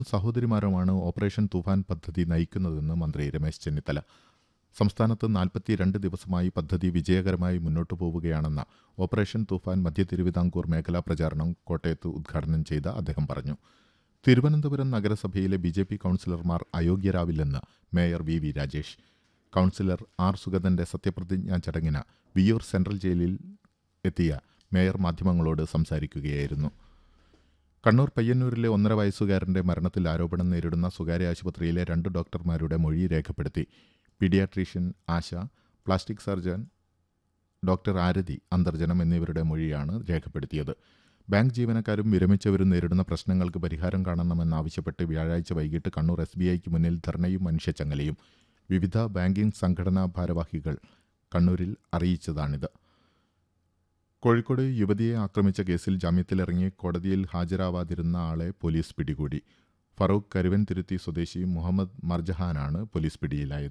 സഹോദരിമാരുമാണ് operation തൂഫാൻ പദ്ധതി നയിക്കുന്നതെന്ന് മന്ത്രി രമേശ് ചെന്നിത്തല സംസ്ഥാനത്ത് നാൽപ്പത്തിരണ്ട് ദിവസമായി പദ്ധതി വിജയകരമായി മുന്നോട്ടു പോവുകയാണെന്ന ഓപ്പറേഷൻ തൂഫാൻ മധ്യ തിരുവിതാംകൂർ മേഖലാ പ്രചാരണം കോട്ടയത്ത് ഉദ്ഘാടനം ചെയ്ത അദ്ദേഹം പറഞ്ഞു തിരുവനന്തപുരം നഗരസഭയിലെ ബി ജെ പി കൗൺസിലർമാർ അയോഗ്യരാവില്ലെന്ന് mayor V V Rajesh councillor R സുഗതന്റെ സത്യപ്രതിജ്ഞാ ചടങ്ങിന് വിയൂർ സെൻട്രൽ ജയിലിൽ എത്തിയ മേയർ മാധ്യമങ്ങളോട് സംസാരിക്കുകയായിരുന്നു കണ്ണൂർ പയ്യന്നൂരിലെ ഒന്നര വയസ്സുകാരന്റെ മരണത്തിൽ ആരോപണം നേരിടുന്ന സ്വകാര്യ ആശുപത്രിയിലെ രണ്ട് ഡോക്ടർമാരുടെ മൊഴി രേഖപ്പെടുത്തി pediatrician Asha plastic surgeon doctor Arathi Antharjanam എന്നിവരുടെ മൊഴിയാണ് രേഖപ്പെടുത്തിയത് ബാങ്ക് ജീവനക്കാരും വിരമിച്ചവരും നേരിടുന്ന പ്രശ്നങ്ങൾക്ക് പരിഹാരം കാണണമെന്നാവശ്യപ്പെട്ട് വ്യാഴാഴ്ച വൈകിട്ട് കണ്ണൂർ എസ് ബി ഐക്ക് മുന്നിൽ ധർണയും മനുഷ്യച്ചങ്ങലയും വിവിധ ബാങ്കിംഗ് സംഘടനാ ഭാരവാഹികൾ കണ്ണൂരിൽ അറിയിച്ചതാണിത് കോഴിക്കോട് യുവതിയെ ആക്രമിച്ച കേസിൽ ജാമ്യത്തിലിറങ്ങി കോടതിയിൽ ഹാജരാവാതിരുന്ന ആളെ പോലീസ് പിടികൂടി ഫറൂഖ് കരുവൻതിരുത്തി സ്വദേശി മുഹമ്മദ് മർജഹാനാണ് പോലീസ് പിടിയിലായത്